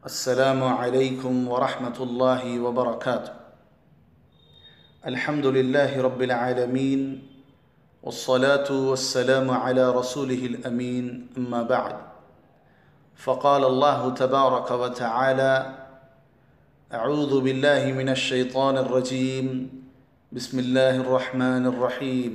السلام عليكم ورحمة الله وبركاته الحمد لله رب العالمين والصلاة والسلام على رسوله الأمين أما بعد فقال الله تبارك وتعالى أعوذ بالله من الشيطان الرجيم بسم الله الرحمن الرحيم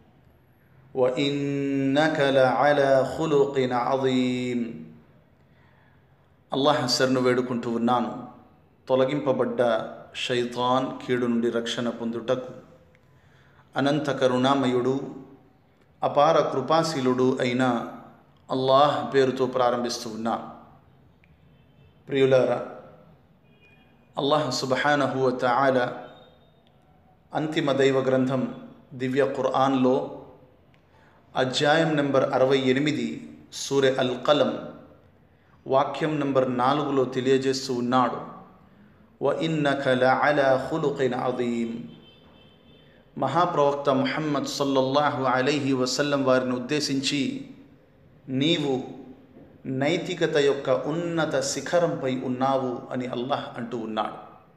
وإنك لعلى خلق عظيم అల్లాహ్ శరణు వేడుకుంటూ ఉన్నాను తొలగింపబడ్డ షైతాన్ కీడు నుండి రక్షణ పొందుటకు అనంత కరుణామయుడు అపార కృపాశీలుడు అయిన అల్లాహ్ పేరుతో ప్రారంభిస్తూ ఉన్నా ప్రియులారా అల్లాహ్ సుబహానహు తఆల అంతిమ దైవ గ్రంథం దివ్య ఖుర్ఆన్లో అధ్యాయం నెంబర్ అరవై ఎనిమిది సూర్య అల్ కలం వాక్యం నంబర్ నాలుగులో తెలియజేస్తూ ఉన్నాడు వ ఇన్నక అలా ఖులుఖిన్ అదీం మహాప్రవక్త ముహమ్మద్ సల్లల్లాహు అలైహి వసల్లం వారిని ఉద్దేశించి నీవు నైతికత యొక్క ఉన్నత శిఖరంపై ఉన్నావు అని అల్లాహ్ అంటూ ఉన్నాడు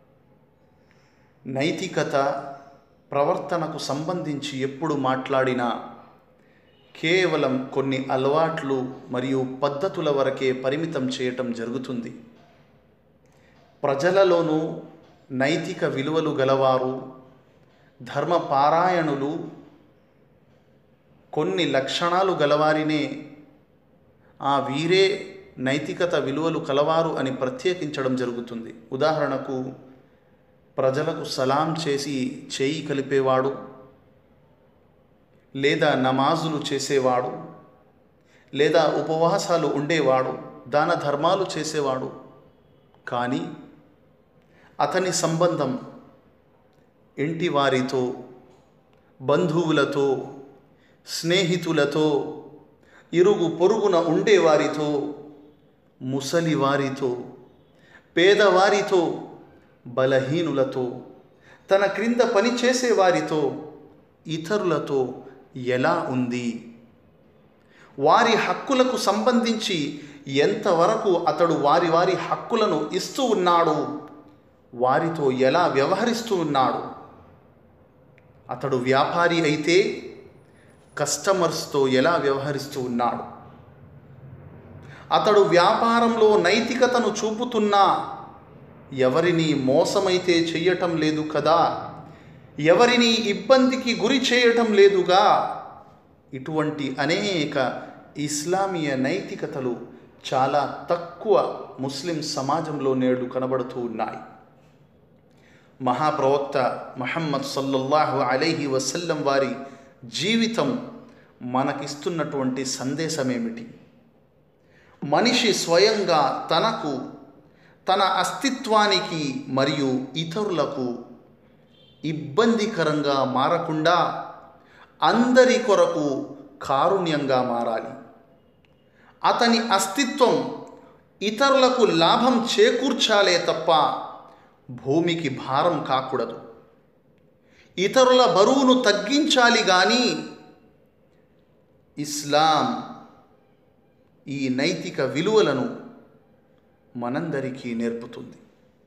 నైతికత ప్రవర్తనకు సంబంధించి ఎప్పుడు మాట్లాడినా కేవలం కొన్ని అలవాట్లు మరియు పద్ధతుల వరకే పరిమితం చేయటం జరుగుతుంది ప్రజలలోనూ నైతిక విలువలు గలవారు ధర్మపారాయణులు కొన్ని లక్షణాలు గలవారినే ఆ వీరే నైతికత విలువలు కలవారు అని ప్రత్యేకించడం జరుగుతుంది ఉదాహరణకు ప్రజలకు సలాం చేసి చేయి కలిపేవాడు లేదా నమాజులు చేసేవాడు లేదా ఉపవాసాలు ఉండేవాడు దాన ధర్మాలు చేసేవాడు కానీ అతని సంబంధం ఇంటి వారితో బంధువులతో స్నేహితులతో ఇరుగు పొరుగున ఉండేవారితో ముసలివారితో పేదవారితో బలహీనులతో తన క్రింద పనిచేసే వారితో ఇతరులతో ఎలా ఉంది వారి హక్కులకు సంబంధించి ఎంతవరకు అతడు వారి వారి హక్కులను ఇస్తూ ఉన్నాడు వారితో ఎలా వ్యవహరిస్తూ ఉన్నాడు అతడు వ్యాపారి అయితే కస్టమర్స్తో ఎలా వ్యవహరిస్తూ ఉన్నాడు అతడు వ్యాపారంలో నైతికతను చూపుతున్నా ఎవరిని మోసమైతే చెయ్యటం లేదు కదా ఎవరిని ఇబ్బందికి గురి చేయటం లేదుగా ఇటువంటి అనేక ఇస్లామీయ నైతికతలు చాలా తక్కువ ముస్లిం సమాజంలో నేడు కనబడుతూ ఉన్నాయి మహాప్రవక్త మహమ్మద్ సల్లల్లాహు అలైహి వసల్లం వారి జీవితం మనకిస్తున్నటువంటి సందేశం ఏమిటి మనిషి స్వయంగా తనకు తన అస్తిత్వానికి మరియు ఇతరులకు ఇబ్బందికరంగా మారకుండా అందరి కొరకు కారుణ్యంగా మారాలి అతని అస్తిత్వం ఇతరులకు లాభం చేకూర్చాలే తప్ప భూమికి భారం కాకూడదు ఇతరుల బరువును తగ్గించాలి కానీ ఇస్లాం ఈ నైతిక విలువలను మనందరికీ నేర్పుతుంది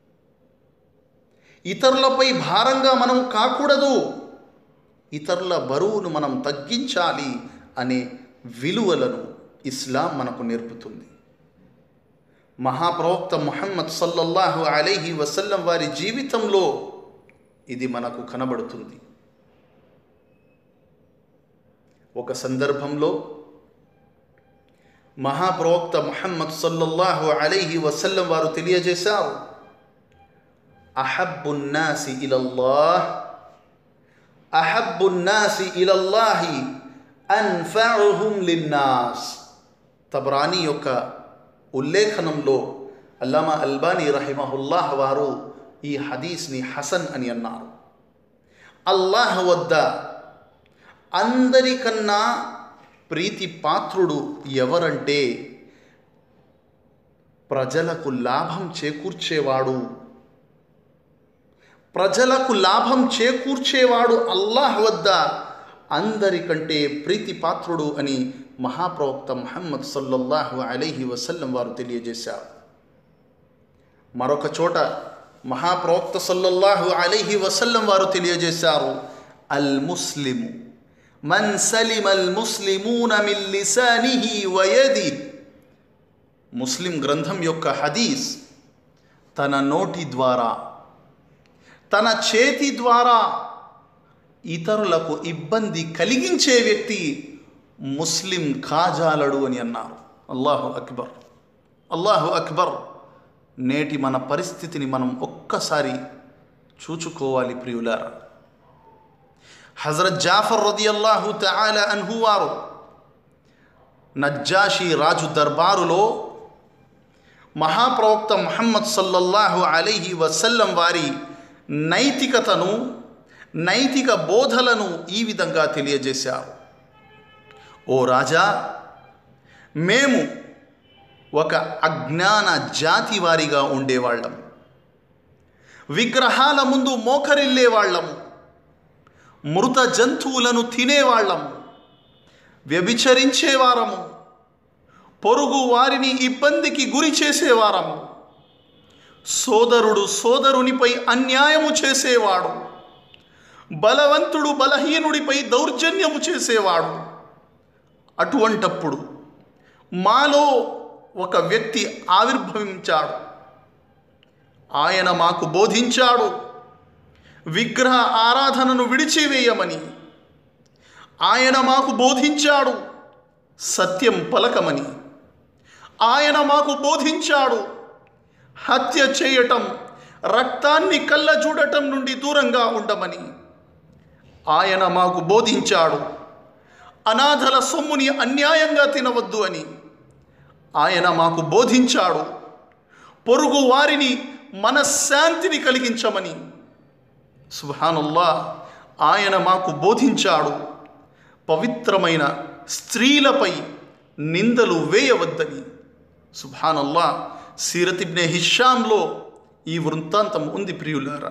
ఇతరులపై భారంగా మనం కాకూడదు ఇతరుల బరువును మనం తగ్గించాలి అనే విలువలను ఇస్లాం మనకు నేర్పుతుంది మహాప్రవక్త ముహమ్మద్ సల్లల్లాహు అలైహి వసల్లం వారి జీవితంలో ఇది మనకు కనబడుతుంది ఒక సందర్భంలో మహాప్రవక్త ముహమ్మద్ సల్లల్లాహు అలైహి వసల్లం వారు తెలియజేశారు అహబ్బు నాసి ఇలల్లాహ్ అహబ్బు నాసి ఇలల్లాహి అన్ఫఅహుం లిన్నాస్ తబ్రానీ యొక్క ఉల్లేఖనంలో అల్లామా అల్బానీ రహిమహుల్లాహ్ వారు ఈ హదీస్ని హసన్ అని అన్నారు అల్లాహ్ వద్ద అందరికన్నా ప్రీతి పాత్రుడు ఎవరంటే ప్రజలకు లాభం చేకూర్చేవాడు ప్రజలకు లాభం చేకూర్చేవాడు అల్లాహ్ వద్ద అందరికంటే ప్రీతిపాత్రుడు అని మహాప్రవక్త ముహమ్మద్ సల్లల్లాహు అలైహి వసల్లం వారు తెలియజేశారు మరొక చోట మహాప్రవక్త సల్లల్లాహు అలైహి వసల్లం వారు తెలియజేశారు అల్ ముస్లిము మన్ సలిమ అల్ ముస్లిమూన మిన్ లిసానిహి వయది ముస్లిం గ్రంథం యొక్క హదీస్ తన నోటి ద్వారా తన చేతి ద్వారా ఇతరులకు ఇబ్బంది కలిగించే వ్యక్తి ముస్లిం కాజాలడు అని అన్నారు అల్లాహు అక్బర్ అల్లాహు అక్బర్ నేటి మన పరిస్థితిని మనం ఒక్కసారి చూచుకోవాలి ప్రియులారా హజరత్ జాఫర్ రదియల్లాహు తఆలా అన్హు వారు నజ్జాషి రాజు దర్బారులో మహాప్రవక్త ముహమ్మద్ సల్లల్లాహు అలైహి వసల్లం వారి నైతికతను నైతిక బోధలను ఈ విధంగా తెలియజేశారు ఓ రాజా మేము ఒక అజ్ఞాన జాతి వారిగా ఉండేవాళ్ళం విగ్రహాల ముందు మోకరిల్లేవాళ్ళము మృత జంతువులను తినేవాళ్ళము వ్యభిచరించేవారము పొరుగు వారిని ఇబ్బందికి గురి చేసేవారము సోదరుడు సోదరునిపై అన్యాయము చేసేవాడు బలవంతుడు బలహీనుడిపై దౌర్జన్యము చేసేవాడు అటువంటప్పుడు మాలో ఒక వ్యక్తి ఆవిర్భవించాడు ఆయన మాకు బోధించాడు విగ్రహ ఆరాధనను విడిచివేయమని ఆయన మాకు బోధించాడు సత్యం పలకమని ఆయన మాకు బోధించాడు హత్య చేయటం రక్తాన్ని కళ్ళ చూడటం నుండి దూరంగా ఉండమని ఆయన మాకు బోధించాడు అనాథల సొమ్ముని అన్యాయంగా తినవద్దు అని ఆయన మాకు బోధించాడు పొరుగు వారిని మనశ్శాంతిని కలిగించమని సుహానుల్లా ఆయన మాకు బోధించాడు పవిత్రమైన స్త్రీలపై నిందలు వేయవద్దని సుభానల్లా సీరతిబ్నే హిషాంలో ఈ వృత్తాంతం ఉంది ప్రియులారా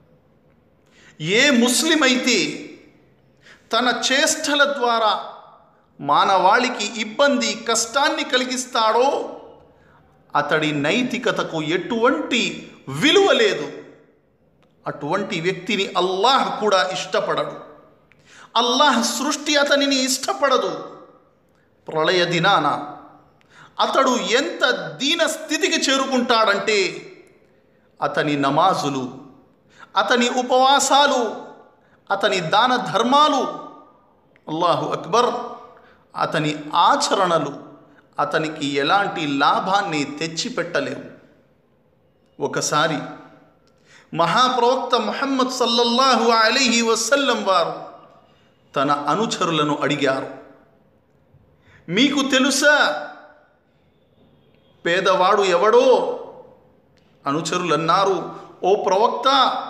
ఏ ముస్లిం అయితే తన చేష్టల ద్వారా మానవాళికి ఇబ్బంది కష్టాన్ని కలిగిస్తాడో అతడి నైతికతకు ఎటువంటి విలువ లేదు అటువంటి వ్యక్తిని అల్లాహ్ కూడా ఇష్టపడడు అల్లాహ్ సృష్టి అతనిని ఇష్టపడదు ప్రళయ దినాన అతడు ఎంత దీన స్థితికి చేరుకుంటాడంటే అతని నమాజులు అతని ఉపవాసాలు అతని దాన ధర్మాలు అల్లాహు అక్బర్ అతని ఆచరణలు అతనికి ఎలాంటి లాభాన్ని తెచ్చిపెట్టలేవు ఒకసారి మహాప్రవక్త ముహమ్మద్ సల్లల్లాహు అలీహి వసల్లం వారు తన అనుచరులను అడిగారు మీకు తెలుసా పేదవాడు ఎవడో అనుచరులన్నారు ఓ ప్రవక్త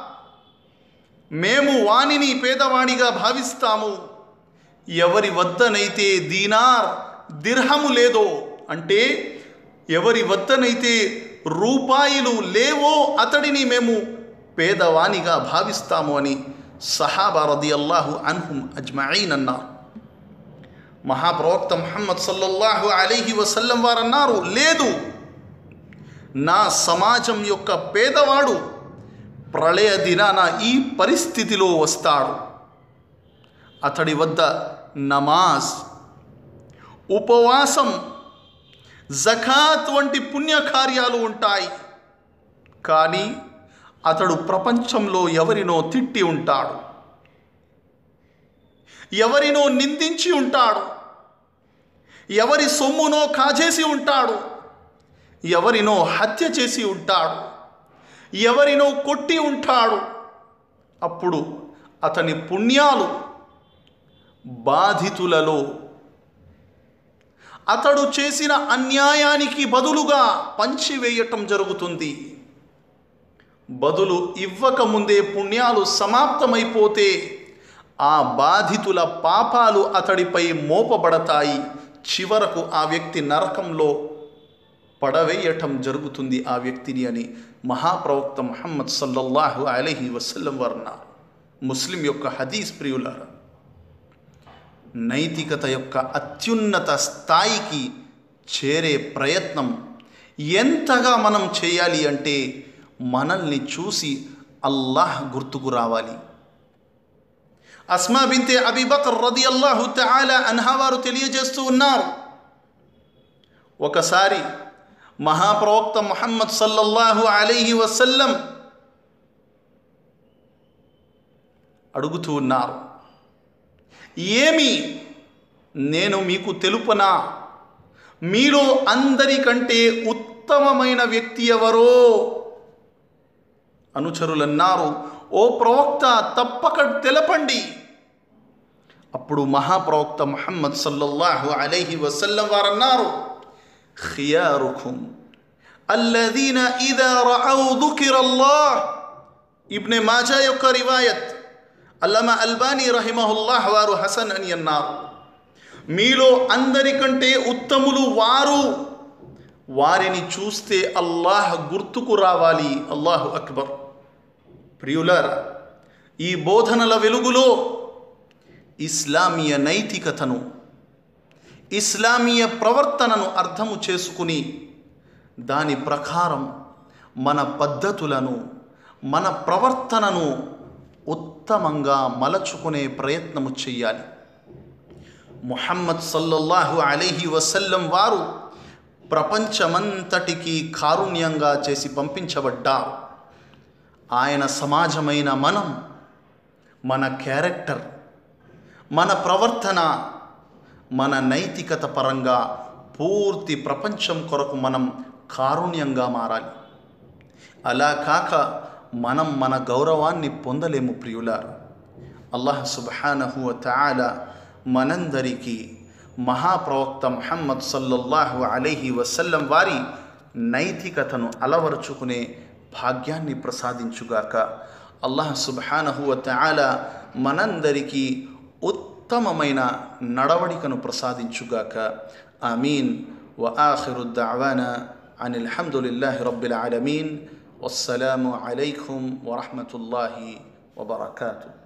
మేము వానిని పేదవాడిగా భావిస్తాము ఎవరి వద్దనైతే దీనార్ దిర్హము లేదో అంటే ఎవరి వద్దనైతే రూపాయలు లేవో అతడిని మేము పేదవానిగా భావిస్తాము అని సహాబా రది అల్లాహు అన్హుం అజ్మঈన్ అన్నారు మహాప్రవక్త ముహమ్మద్ సల్లల్లాహు అలీహి వసల్లం వారు అన్నారు లేదు నా సమాజం యొక్క పేదవాడు ప్రళయ దినాన ఈ పరిస్థితిలో వస్తాడు అతడి వద్ద నమాజ్ ఉపవాసం జఖాత్ వంటి పుణ్యకార్యాలు ఉంటాయి కానీ అతడు ప్రపంచంలో ఎవరినో తిట్టి ఉంటాడు ఎవరినో నిందించి ఉంటాడు ఎవరి సొమ్మునో కాజేసి ఉంటాడు ఎవరినో హత్య చేసి ఉంటాడు ఎవరినో కొట్టి ఉంటాడు అప్పుడు అతని పుణ్యాలు బాధితులలో అతడు చేసిన అన్యాయానికి బదులుగా పంచివేయటం జరుగుతుంది బదులు ఇవ్వకముందే పుణ్యాలు సమాప్తమైపోతే ఆ బాధితుల పాపాలు అతడిపై మోపబడతాయి చివరకు ఆ వ్యక్తి నరకంలో పడవేయటం జరుగుతుంది ఆ వ్యక్తిని అని మహాప్రవక్త ముహమ్మద్ సల్లల్లాహు అలహి వసల్లం వర్ణ ముస్లిం యొక్క హదీస్ ప్రియులారా నైతికత యొక్క అత్యున్నత స్థాయికి చేరే ప్రయత్నం ఎంతగా మనం చేయాలి అంటే మనల్ని చూసి అల్లాహ్ గుర్తుకు రావాలి అస్మా బింతే అబీబకర్ రది అల్లాహు తఆలా అన్హా వారు తెలియజేస్తూ ఉన్నారు ఒకసారి మహాప్రవక్త ముహమ్మద్ సల్లల్లాహు అలైహి వసల్లం అడుగుతూ ఉన్నారు ఏమి నేను మీకు తెలుపనా మీలో అందరికంటే ఉత్తమమైన వ్యక్తి ఎవరో అనుచరులన్నారు ఓ ప్రవక్త తప్పక తెలపండి అప్పుడు మహాప్రవక్త ముహమ్మద్ సల్లల్లాహు అలైహి వసల్లం వారన్నారు ఖియారుఖుం అల్లదీన ఇదా రఅవ్ దుకిరల్లాహ్ ఇబ్నె మాజా యొక్క రివాయత్ అల్లమా అల్బానీ రహిమహుల్లాహ్ వారు హసన్ అని అన్నారు మీలో అందరికంటే ఉత్తములు వారు వారిని చూస్తే అల్లాహ్ గుర్తుకు రావాలి అల్లాహు అక్బర్ ప్రియులారా ఈ బోధనల వెలుగులో ఇస్లామీయ నైతికతను ఇస్లామీయ ప్రవర్తనను అర్థము చేసుకుని దాని ప్రకారం మన పద్ధతులను మన ప్రవర్తనను ఉత్తమంగా మలచుకునే ప్రయత్నము చెయ్యాలి ముహమ్మద్ సల్లల్లాహు అలైహి వసల్లం వారు ప్రపంచమంతటికి కారుణ్యంగా చేసి పంపించబడ్డారు ఆయన సమాజమైన మనం మన క్యారెక్టర్ మన ప్రవర్తన మన నైతికత పరంగా పూర్తి ప్రపంచం కొరకు మనం కారుణ్యంగా మారాలి అలా కాక మనం మన గౌరవాన్ని పొందలేము ప్రియులారు అల్లాహ్ సుబ్హానహు తాలా మనందరికీ మహాప్రవక్త ముహమ్మద్ సల్లల్లాహు అలైహి వసల్లం వారి నైతికతను అలవరుచుకునే భాగ్యాన్ని ప్రసాదించుగాక అల్లాహ్ సుబ్హానహు తాలా మనందరికీ ఉత్తమమైన నడవడికను ప్రసాదించుగాక ఆమీన్ వ ఆఖిరు దావానా عن الحمد لله رب العالمين والسلام عليكم ورحمة الله وبركاته